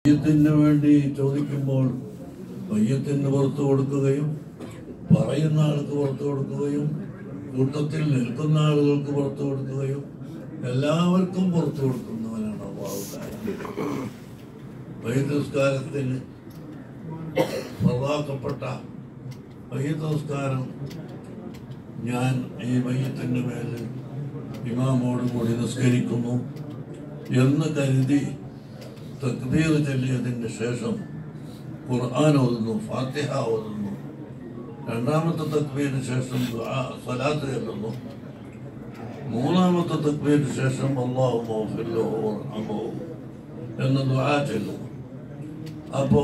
മയ്യത്തിന് വേണ്ടി ചോദിക്കുമ്പോൾ മയ്യത്തിന് പുറത്തു കൊടുക്കുകയും പറയുന്ന ആൾക്ക് പുറത്തു കൊടുക്കുകയും കൂട്ടത്തിൽ നിൽക്കുന്ന ആളുകൾക്ക് പുറത്തു കൊടുക്കുകയും എല്ലാവർക്കും പുറത്തു കൊടുക്കുന്നവനാണ് അള്ളാഹുക്കാരൻ വൈദ്യസ്കാരത്തിന് പ്രവാക്കപ്പെട്ട വൈദ്യസ്കാരം ഞാൻ ഈ മയ്യത്തിൻ്റെ മേലിൽ ഇമാമോട് കൂടി നിസ്കരിക്കുന്നു എന്ന് കരുതി തക്ബീർ ചൊല്ലിയതിന് ശേഷം ഖുർആൻ ഓതുന്നു ഫാത്തിഹ ഓതുന്നു രണ്ടാമത്തെ തക്ബീരിന് ശേഷം ദുആ സ്വലാത്ത് ചൊല്ലുന്നു മൂന്നാമത്തെ തക്ബീരിന് ശേഷം അള്ളാഹു മൗഫില്ലോ അമോ എന്ന് ദുആ ചൊല്ലുന്നു അപ്പോ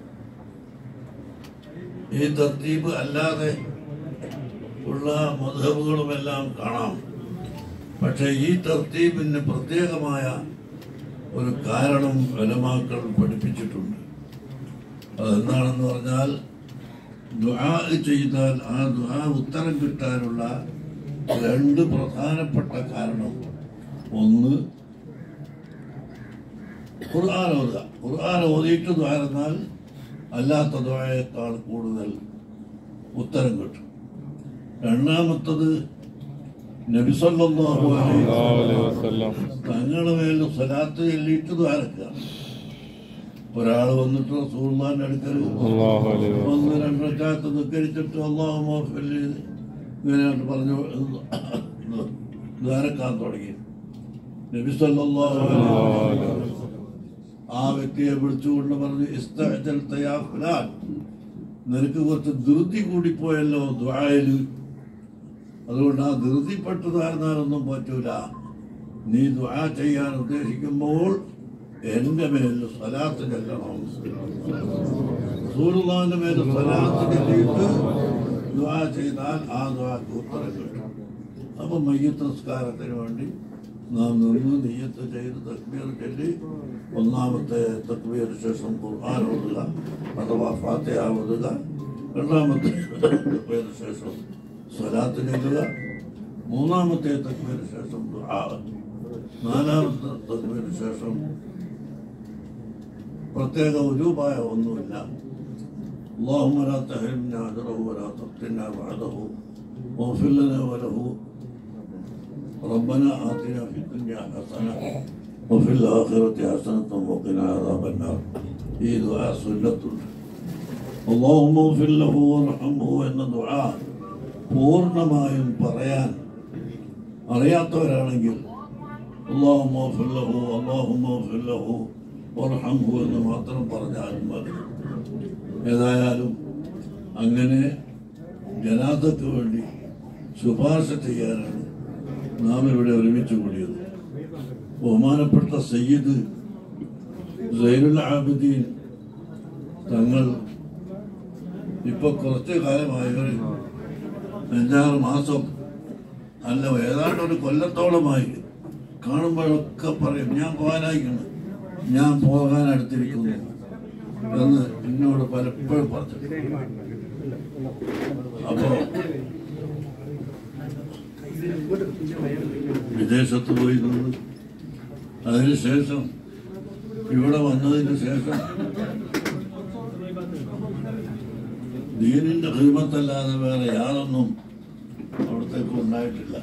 ഈ തർത്തീബ് അല്ലാതെ ഉള്ള മധുബുകളുമെല്ലാം കാണാം പക്ഷേ ഈ തർത്തീബിന് പ്രത്യേകമായ ഒരു കാരണം വലമാക്കൾ പഠിപ്പിച്ചിട്ടുണ്ട് അതെന്താണെന്ന് പറഞ്ഞാൽ ദുആ ചെയ്താൽ ആ ദുആ ഉത്തരം കിട്ടാനുള്ള രണ്ട് പ്രധാനപ്പെട്ട കാരണം ഒന്ന് ഖുർആൻ ഓതുക ഖുർആൻ ഓതിയിട്ട് ദ്വാരന്നാൽ അല്ലാത്ത ദ്വായയേക്കാൾ കൂടുതൽ ഉത്തരം കിട്ടും രണ്ടാമത്തത് നബിസല്ലാഹു അലൈഹി വസല്ലം തങ്ങളുടെ മേൽ സ്വലാത്ത് ചൊല്ലിയിട്ട് ദ്വാരക്കുക ഒരാൾ വന്നിട്ട് റസൂർമാന്റെ അടുക്കൽ അല്ലാഹു അലൈഹി വസല്ലം. ഒന്ന് രണ്ടരക്കാലത്ത് നിക്കരിച്ചിട്ട് അള്ളാഹു മോഫല്ലി ഇങ്ങനെയായിട്ട് പറഞ്ഞു ദ്വാരക്കാൻ തുടങ്ങി നബി സല്ലല്ലാഹു അലൈഹി വസല്ലം ആ വ്യക്തിയെ വിളിച്ചുകൊണ്ട് പറഞ്ഞു ഇസ്തഅജൽ തയാ ഫുലാൻ നിനക്ക് കുറച്ച് ധൃതി കൂടിപ്പോയല്ലോ ദ്വായല് അതുകൊണ്ട് ആ ധൃതിപ്പെട്ടതായിരുന്നാലൊന്നും പറ്റൂല നീ ദ്വാ ചെയ്യാൻ ഉദ്ദേശിക്കുമ്പോൾ എന്റെ മേൽ സ്വലാത്ത് ചെല്ലണം സൂര്യനാഥന്റെ മേൽ സ്വലാത്ത് ചെല്ലിയിട്ട് ദ്വാ ചെയ്താൽ ആ ദ്വാക്ക് ഉത്തരം കിട്ടും അപ്പൊ മയ്യത്ത് നിസ്കാരത്തിന് വേണ്ടി നാം നിന്ന് നെയ്യത്ത് ചെയ്ത് തക്ബീർ ചൊല്ലി ഒന്നാമത്തെ തക്ബീർ ശേഷം ഖുർആൻ ഓതുക അഥവാ ഫാത്തിഹ ഓതുക രണ്ടാമത്തെ തക്ബീർ ശേഷം സ്വലാത്ത് ചൊല്ലുക മൂന്നാമത്തെ തക്ബീർ ശേഷം ദുആ നാലാമത്തെ തക്ബീർ ശേഷം പ്രത്യേക ഒരുപായ ഒന്നുമില്ല اللهم لا تحرمنا اجره ولا تفتنا بعده واغفر لنا وله ربنا آتنا في الدنيا حسنة وفي الآخرة حسنة وقنا عذاب النار ഈ ദുആ സുന്നത്തുണ്ട് اللهم اغفر له وارحمه എന്ന ദുആ പൂർണ്ണമായും പറയാൻ അറിയാത്തവരാണെങ്കിൽ اللهم اغفر له اللهم اغفر له وارحمه എന്ന് മാത്രം പറഞ്ഞാലും മതി ഏതായാലും അങ്ങനെ ജനാഥക്ക് വേണ്ടി ശുപാർശ ചെയ്യാനാണ് നാം ഇവിടെ ഒരുമിച്ച് കൂടിയത് ബഹുമാനപ്പെട്ട സയ്യിദ് സൈനുൽ ആബിദീൻ തങ്ങൾ ഇപ്പൊ കുറച്ച് കാലമായി ഒരു അഞ്ചാറ് മാസം അല്ല ഏതാണ്ട് ഒരു കൊല്ലത്തോളമായി കാണുമ്പോഴൊക്കെ പറയും ഞാൻ പോകാനായിക്കുന്നു ഞാൻ പോകാൻ അടുത്തിരിക്കുന്നു എന്ന് എന്നോട് പലപ്പോഴും പറഞ്ഞു അപ്പോ വിദേശത്ത് പോയി നിന്ന് അതിനുശേഷം ഇവിടെ വന്നതിന് ശേഷം ദീനിന്റെ ഹിമത്തല്ലാതെ വേറെ യാതൊന്നും അവിടത്തേക്ക് ഉണ്ടായിട്ടില്ല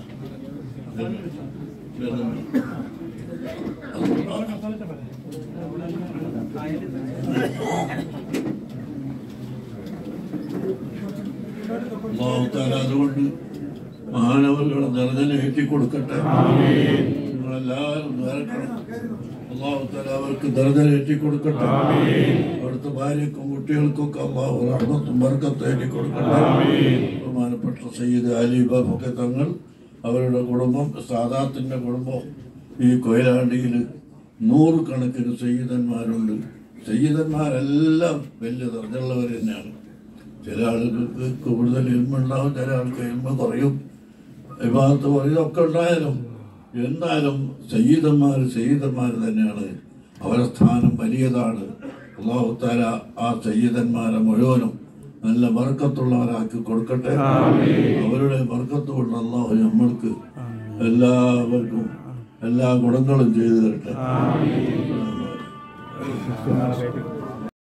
അള്ളാഹുത്താല അതുകൊണ്ട് മഹാനവരുടെ ദർജന ഏറ്റി കൊടുക്കട്ടെ നിങ്ങളെല്ലാവരും ദ്വാരക്കണം അള്ളാഹുത്താല അവർക്ക് ദർജന ഏറ്റി കൊടുക്കട്ടെ അവിടുത്തെ ഭാര്യക്കും കുട്ടികൾക്കും ഒക്കെ അള്ളാഹു റഹ്മത്തും ബർക്കത്തും ഏറ്റി കൊടുക്കട്ടെ ബഹുമാനപ്പെട്ട സയ്യിദ് അലി ബാബൊക്കെ തങ്ങൾ അവരുടെ കുടുംബം സാദാത്തിന്റെ കുടുംബം ഈ കൊയിലാണ്ടിയിൽ നൂറുകണക്കിന് സയ്യിദന്മാരുണ്ട് സയ്യിദന്മാരെല്ലാം വലിയ ദർജുള്ളവർ തന്നെയാണ് ചില ആളുകൾക്ക് കൂടുതൽ ഇൽമുണ്ടാവും ചില ആൾക്ക് ഇൽമ കുറയും വിഭാഗത്ത് കുറയും ഒക്കെ ഉണ്ടായാലും എന്നാലും സയ്യിദന്മാർ സയ്യിദന്മാർ തന്നെയാണ് അവരുടെ സ്ഥാനം വലിയതാണ് അള്ളാഹുത്താല ആ സയ്യിദന്മാരെ മുഴുവനും നല്ല വർക്കത്തുള്ളവരാക്കി കൊടുക്കട്ടെ അവരുടെ വർക്കത്ത് കൊണ്ട് അള്ളാഹു നമ്മൾക്ക് എല്ലാവർക്കും എല്ലാ ഗുണങ്ങളും ചെയ്തു തരട്ടെ സിനിമകളൊക്കെ ആയിട്ട്